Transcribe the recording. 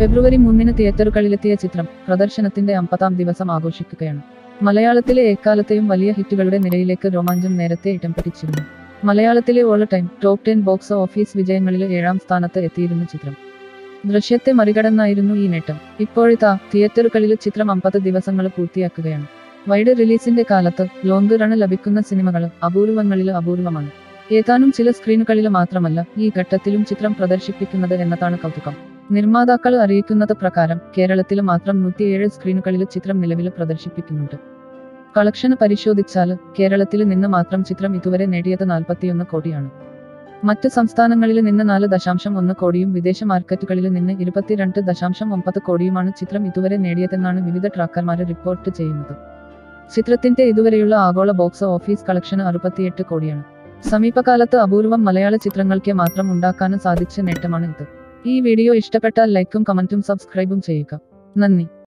ഫെബ്രുവരി മൂന്നിന് തിയേറ്ററുകളിലെത്തിയ ചിത്രം പ്രദർശനത്തിന്റെ അമ്പതാം ദിവസം ആഘോഷിക്കുകയാണ് മലയാളത്തിലെ എക്കാലത്തെയും വലിയ ഹിറ്റുകളുടെ നിരയിലേക്ക് രോമാഞ്ചം നേരത്തെ ഇടം പിടിച്ചിരുന്നു മലയാളത്തിലെ all time top ten box office വിജയങ്ങളിൽ ഏഴാം സ്ഥാനത്ത് എത്തിയിരുന്നു ചിത്രം ദൃശ്യത്തെ മറികടന്നായിരുന്നു ഈ നേട്ടം ഇപ്പോഴത്തെ തിയേറ്ററുകളിൽ ചിത്രം അമ്പത് ദിവസങ്ങൾ പൂർത്തിയാക്കുകയാണ് വൈഡ് റിലീസിന്റെ കാലത്ത് ലോങ് റണ് ലഭിക്കുന്ന സിനിമകൾ അപൂർവങ്ങളിൽ അപൂർവമാണ് ഏതാനും ചില സ്ക്രീനുകളിൽ മാത്രമല്ല ഈ ഘട്ടത്തിലും ചിത്രം പ്രദർശിപ്പിക്കുന്നത് എന്നതാണ് കൗതുകം നിർമ്മാതാക്കൾ അറിയിക്കുന്നത് പ്രകാരം കേരളത്തിൽ മാത്രം നൂറ്റിയേഴ് സ്ക്രീനുകളിൽ ചിത്രം നിലവിൽ പ്രദർശിപ്പിക്കുന്നുണ്ട് കളക്ഷൻ പരിശോധിച്ചാൽ കേരളത്തിൽ നിന്ന് മാത്രം ചിത്രം ഇതുവരെ നേടിയത് നാൽപ്പത്തിയൊന്ന് കോടിയാണ് മറ്റ് സംസ്ഥാനങ്ങളിൽ നിന്ന് നാല് ദശാംശം ഒന്ന് കോടിയും വിദേശ മാർക്കറ്റുകളിൽ നിന്ന് ഇരുപത്തിരണ്ട് ദശാംശം ഒമ്പത് കോടിയുമാണ് ചിത്രം ഇതുവരെ നേടിയതെന്നാണ് വിവിധ ട്രാക്കർമാർ റിപ്പോർട്ട് ചെയ്യുന്നത് ചിത്രത്തിന്റെ ഇതുവരെയുള്ള ആഗോള ബോക്സ് ഓഫീസ് കളക്ഷൻ അറുപത്തിയെട്ട് കോടിയാണ് സമീപകാലത്ത് അപൂർവം മലയാള ചിത്രങ്ങൾക്ക് മാത്രം ഉണ്ടാക്കാൻ സാധിച്ച നേട്ടമാണ് ഇത് ഈ വീഡിയോ ഇഷ്ടപ്പെട്ടാൽ ലൈക്കും കമന്റും സബ്സ്ക്രൈബും ചെയ്യുക നന്ദി